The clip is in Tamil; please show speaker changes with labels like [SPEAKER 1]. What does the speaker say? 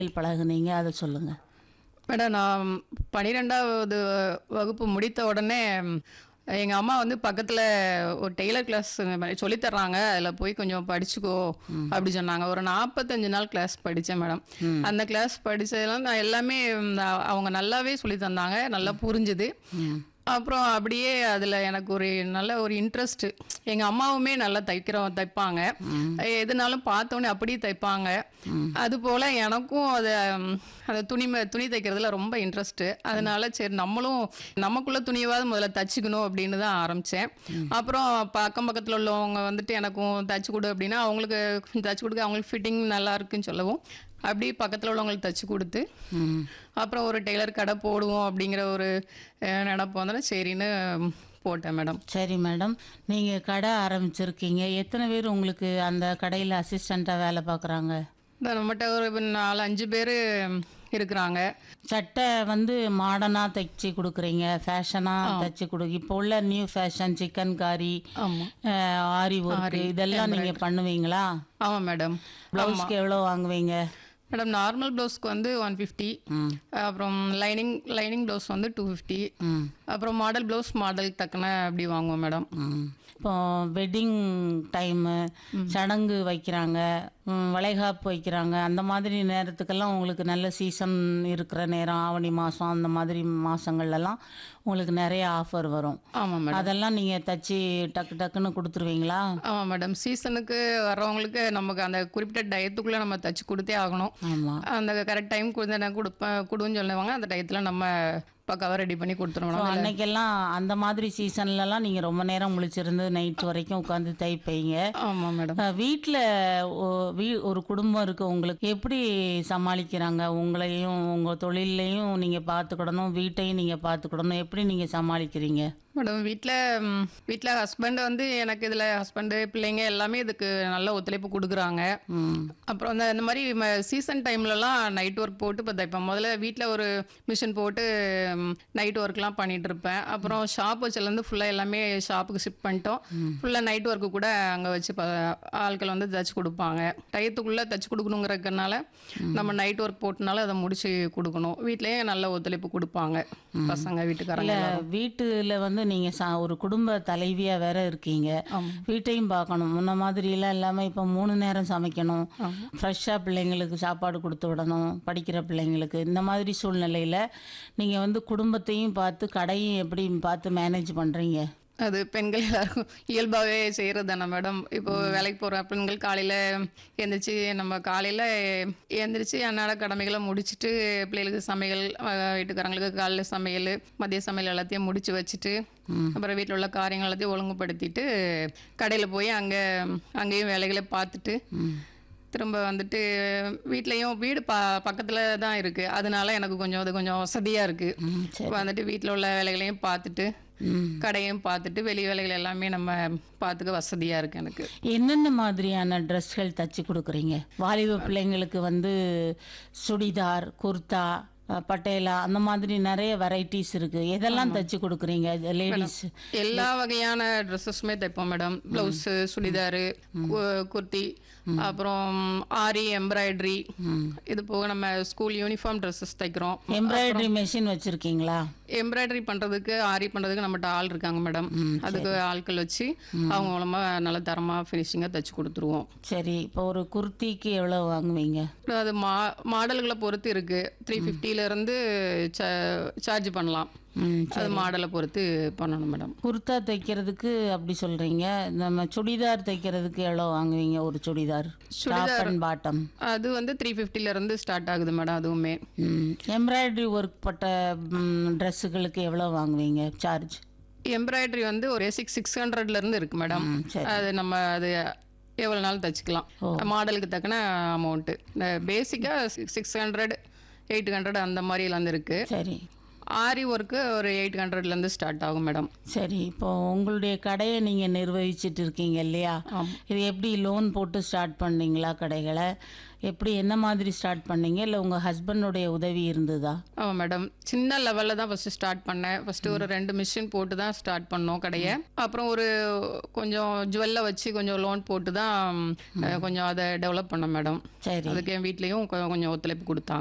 [SPEAKER 1] பழகுனீங்க அதை சொல்லுங்க
[SPEAKER 2] மேடம் நான் பன்னிரெண்டாவது வகுப்பு முடித்த உடனே எங்கள் அம்மா வந்து பக்கத்தில் ஒரு டெய்லர் கிளாஸ் சொல்லித் தர்றாங்க அதில் போய் கொஞ்சம் படிச்சுக்கோ அப்படி சொன்னாங்க ஒரு நாற்பத்தஞ்சு நாள் கிளாஸ் படித்தேன் மேடம் அந்த கிளாஸ் படித்ததெல்லாம் நான் எல்லாமே ம், அவங்க நல்லாவே சொல்லி தந்தாங்க நல்லா புரிஞ்சுது அப்புறம் அப்படியே அதில் எனக்கு ஒரு நல்ல ஒரு இன்ட்ரெஸ்ட் எங்கள் அம்மாவுமே நல்லா தைக்கிறோம் தைப்பாங்க எதுனாலும் பார்த்தோன்னே அப்படியே தைப்பாங்க அது போல் எனக்கும் அதை ம், அந்த துணி ம- துணி தைக்கிறதுல ரொம்ப இன்ட்ரெஸ்ட்டு அதனால சரி நம்மளும் நமக்குள்ள துணியாவது முதல்ல தச்சுக்கணும் அப்படின்னு தான் ஆரம்பித்தேன் அப்புறம் பக்கம் பக்கத்தில் உள்ளவங்க வந்துட்டு எனக்கும் தச்சு கொடு அப்படின்னா அவங்களுக்கு தச்சு கொடுக்க அவங்களுக்கு ஃபிட்டிங் நல்லா இருக்குன்னு சொல்லவும் அப்படி பக்கத்தில் உள்ளவங்களுக்கு தச்சு கொடுத்து
[SPEAKER 1] ம்
[SPEAKER 2] அப்புறம் ஒரு டெய்லர் கடை போடுவோம் அப்படிங்கிற ஒரு அஹ், நினப்பு வந்தோடனே சரின்னு போட்டேன் மேடம்
[SPEAKER 1] சரி மேடம் நீங்கள் கடை ஆரம்பிச்சிருக்கீங்க எத்தனை பேர் உங்களுக்கு அந்த கடையில் அசிஸ்டண்ட்டாக வேலை பார்க்குறாங்க
[SPEAKER 2] இந்த நம்மகிட்ட ஒரு நாலு அஞ்சு பேர் இருக்கிறாங்க
[SPEAKER 1] சட்டை வந்து மாடர்னாக தைச்சி கொடுக்குறீங்க ஃபேஷனாக தைச்சி கொடு இப்போ உள்ள நியூ ஃபேஷன் சிக்கன் காரி
[SPEAKER 2] ஆமாம்
[SPEAKER 1] ஆரி ஒர்க் இதெல்லாம் நீங்கள் பண்ணுவீங்களா
[SPEAKER 2] ஆமாம் மேடம்
[SPEAKER 1] ப்ளவுஸ்க்கு எவ்வளோ வாங்குவீங்க
[SPEAKER 2] மேடம் நார்மல் ப்ளவுஸ்க்கு வந்து ஒன் ஃபிஃப்டி
[SPEAKER 1] ம்
[SPEAKER 2] அப்புறம் லைனிங் லைனிங் ப்ளவுஸ் வந்து டூ ஃபிஃப்டி
[SPEAKER 1] ம்
[SPEAKER 2] அப்புறம் மாடல் ப்ளவுஸ் மாடல் தக்கன அப்படி வாங்குவோம் மேடம்
[SPEAKER 1] ம். இப்போ வெட்டிங் டைமு சடங்கு வைக்கிறாங்க ம், வளைகாப்பு வைக்கிறாங்க அந்த மாதிரி நேரத்துக்கெல்லாம் உங்களுக்கு நல்ல சீசன் இருக்கிற நேரம் ஆவணி மாதம் அந்த மாதிரி மாதங்கள்லாம் உங்களுக்கு நிறைய ஆஃபர் வரும்
[SPEAKER 2] ஆமாம் மேடம்
[SPEAKER 1] அதெல்லாம் நீங்கள் தச்சு டக்கு டக்குன்னு கொடுத்துருவீங்களா
[SPEAKER 2] ஆமாம் மேடம் சீசனுக்கு வர்றவங்களுக்கு நமக்கு அந்த குறிப்பிட்ட டயத்துக்குள்ளே நம்ம தச்சு கொடுத்தே ஆகணும்
[SPEAKER 1] ஆமாம்
[SPEAKER 2] அந்த கரெக்ட் டைம் கொடுத்து நான் கொடுப்பேன் கொடுன்னு சொல்லுவாங்க அந்த டயத்தில் நம்ம பக்காவாக ரெடி பண்ணி கொடுத்துருவோம்
[SPEAKER 1] அன்னைக்கெல்லாம் அந்த மாதிரி சீசன்லலாம் நீங்கள் ரொம்ப நேரம் முழிச்சிருந்து நைட் வரைக்கும் உட்காந்து தைப்பீங்க
[SPEAKER 2] ஆமாம் மேடம்
[SPEAKER 1] வீட்டில் வீ ஒரு குடும்பம் இருக்கு உங்களுக்கு எப்படி சமாளிக்கிறாங்க உங்களையும் உங்கள் தொழிலையும் நீங்கள் பார்த்துக்கிடணும் வீட்டையும் நீங்கள் பார்த்துக்கிடணும் எப்படி நீங்கள் சமாளிக்கிறீங்க
[SPEAKER 2] மேடம் வீட்டில் வீட்டில் ஹஸ்பண்ட் வந்து எனக்கு இதில் ஹஸ்பண்டு பிள்ளைங்க எல்லாமே இதுக்கு நல்ல ஒத்துழைப்பு கொடுக்குறாங்க
[SPEAKER 1] ம்
[SPEAKER 2] அப்புறம் அந்த இந்த மாதிரி சீசன் டைம்லலாம் நைட் ஒர்க் போட்டு இப்போ தைப்பேன் முதல்ல வீட்டில் ஒரு மிஷின் போட்டு நைட் ஒர்க்லாம் பண்ணிட்டு இருப்பேன் அப்புறம் ஷாப் வச்சலேருந்து ஃபுல்லாக எல்லாமே ஷாப்புக்கு ஷிஃப்ட் பண்ணிட்டோம் ஃபுல்லாக நைட் ஒர்க்கு கூட அங்கே வச்சு ப ஆட்கள் வந்து தச்சு கொடுப்பாங்க டயத்துக்குள்ளே தச்சு கொடுக்கணுங்கிறதுனால நம்ம நைட் ஒர்க் போட்டனால அதை முடிச்சு கொடுக்கணும் வீட்லேயே நல்ல ஒத்துழைப்பு கொடுப்பாங்க பசங்க வீட்டுக்காரங்க
[SPEAKER 1] இல்லை வீட்டில் வந்து நீங்கள் சா ஒரு குடும்ப தலைவியாக வேற இருக்கீங்க
[SPEAKER 2] ஆமாம்
[SPEAKER 1] வீட்டையும் பார்க்கணும் முன்ன மாதிரிலாம் இல்லாமல் இப்போ மூணு நேரம் சமைக்கணும் ஃப்ரெஷ்ஷாக பிள்ளைங்களுக்கு சாப்பாடு கொடுத்து விடணும் படிக்கிற பிள்ளைங்களுக்கு இந்த மாதிரி சூழ்நிலையில் நீங்கள் வந்து குடும்பத்தையும் பார்த்து கடையும் எப்படி பார்த்து மேனேஜ் பண்ணுறீங்க
[SPEAKER 2] அது பெண்கள் எல்லாருக்கும் இயல்பாகவே செய்கிறது தானே மேடம் இப்போ வேலைக்கு போகிற பெண்கள் காலையில் எழுந்திரிச்சு நம்ம காலையில் எழுந்திரிச்சு அன்னாட கடமைகளை முடிச்சுட்டு பிள்ளைகளுக்கு சமையல் அஹ், வீட்டுக்காரங்களுக்கு காலைல சமையல் மதிய சமையல் எல்லாத்தையும் முடிச்சு வச்சுட்டு அப்புறம் வீட்டில் உள்ள காரியங்கள் எல்லாத்தையும் ஒழுங்குபடுத்திட்டு கடையில் போய் அங்கே அங்கேயும் வேலைகளை பார்த்துட்டு திரும்ப வந்துட்டு வீட்லேயும் வீடு ப பக்கத்தில் தான் இருக்குது அதனால எனக்கு கொஞ்சம் அது கொஞ்சம் வசதியாக இருக்குது
[SPEAKER 1] ம் சரி
[SPEAKER 2] வந்துட்டு வீட்டில் உள்ள வேலைகளையும் பார்த்துட்டு
[SPEAKER 1] ம்
[SPEAKER 2] கடையும் பார்த்துட்டு வெளி வேலைகள் எல்லாமே நம்ம பார்த்துக்க வசதியாக இருக்கு எனக்கு
[SPEAKER 1] என்னென்ன மாதிரியான ட்ரெஸ்கள் தச்சு கொடுக்குறீங்க வாலிப பிள்ளைங்களுக்கு வந்து சுடிதார் குர்தா அஹ், பட்டேலா அந்த மாதிரி நிறைய வெரைட்டிஸ் இருக்கு எதெல்லாம் தச்சு கொடுக்குறீங்க லேடிஸ்
[SPEAKER 2] எல்லா வகையான ட்ரெஸ்ஸஸுமே தைப்போம் மேடம் ப்ளவுஸு சுடிதாரு கு- குர்த்தி அப்புறம் ஆரி எம்ப்ராய்டரி இது போக நம்ம ஸ்கூல் யூனிஃபார்ம் ட்ரெஸ்ஸஸ் தைக்கிறோம்
[SPEAKER 1] எம்ப்ராய்டரி மெஷின் வச்சிருக்கீங்களா
[SPEAKER 2] எம்ப்ராய்டரி பண்ணுறதுக்கு ஆரி பண்ணுறதுக்கு நம்மகிட்ட ஆள் இருக்காங்க மேடம் அதுக்கு ஆட்கள் வச்சு அவங்க மூலமாக நல்ல தரமாக ஃபினிஷிங்காக தைச்சு கொடுத்துருவோம்
[SPEAKER 1] சரி இப்போ ஒரு குர்த்திக்கு எவ்வளோ வாங்குவீங்க
[SPEAKER 2] அது மா மாடல்களை பொறுத்து இருக்கு த்ரீ இருந்து சார்ஜ் பண்ணலாம்
[SPEAKER 1] ம்
[SPEAKER 2] அது மாடலை பொறுத்து பண்ணணும் மேடம்
[SPEAKER 1] குர்தா தைக்கிறதுக்கு அப்படி சொல்றீங்க நம்ம சுடிதார் தைக்கிறதுக்கு எவ்வளோ வாங்குவீங்க ஒரு சுடிதார் டாப் அண்ட் பாட்டம்
[SPEAKER 2] அது வந்து த்ரீ இருந்து ஸ்டார்ட் ஆகுது மேடம் அதுவுமே
[SPEAKER 1] எம்ப்ராய்டரி ஒர்க் பட்ட ட்ரெஸ்ஸுகளுக்கு எவ்வளோ வாங்குவீங்க சார்ஜ்
[SPEAKER 2] எம்ப்ராய்டரி வந்து ஒரு சிக்ஸ் சிக்ஸ் இருந்து இருக்கு மேடம்
[SPEAKER 1] ம் சரி
[SPEAKER 2] அது நம்ம அது எவ்வளோ நாள் தச்சுக்கலாம் மாடலுக்கு தக்கன அமௌண்ட்டு இந்த பேசிக்காக சிக்ஸ் ஹண்ட்ரட் எயிட் ஹண்ட்ரட் அந்த மாதிரிலாம் இருக்கு
[SPEAKER 1] சரி
[SPEAKER 2] ஆரி ஒர்க்கு ஒரு எயிட் ஹண்ட்ரட்லேருந்து ஸ்டார்ட் ஆகும் மேடம்
[SPEAKER 1] சரி இப்போ உங்களுடைய கடையை நீங்கள் நிர்வகிச்சிட்டு இருக்கீங்க இல்லையா
[SPEAKER 2] ஆமாம்
[SPEAKER 1] இது எப்படி லோன் போட்டு ஸ்டார்ட் பண்ணீங்களா கடைகளை எப்படி என்ன மாதிரி ஸ்டார்ட் பண்ணீங்க இல்லை உங்கள் ஹஸ்பண்டுடைய உதவி இருந்ததா
[SPEAKER 2] ஆமாம் மேடம் சின்ன லெவலில் தான் ஃபஸ்ட்டு ஸ்டார்ட் பண்ணேன் ஃபஸ்ட்டு ஒரு ரெண்டு மிஷின் போட்டு தான் ஸ்டார்ட் பண்ணோம் கடையை அப்புறம் ஒரு கொஞ்சம் ஜுவல்லை வச்சு கொஞ்சம் லோன் போட்டு தான் அஹ், கொஞ்சம் அதை டெவலப் பண்ணேன் மேடம்
[SPEAKER 1] சரி
[SPEAKER 2] அதுக்கு என் வீட்லேயும் கொஞ்சம் ஒத்துழைப்பு கொடுத்தாங்க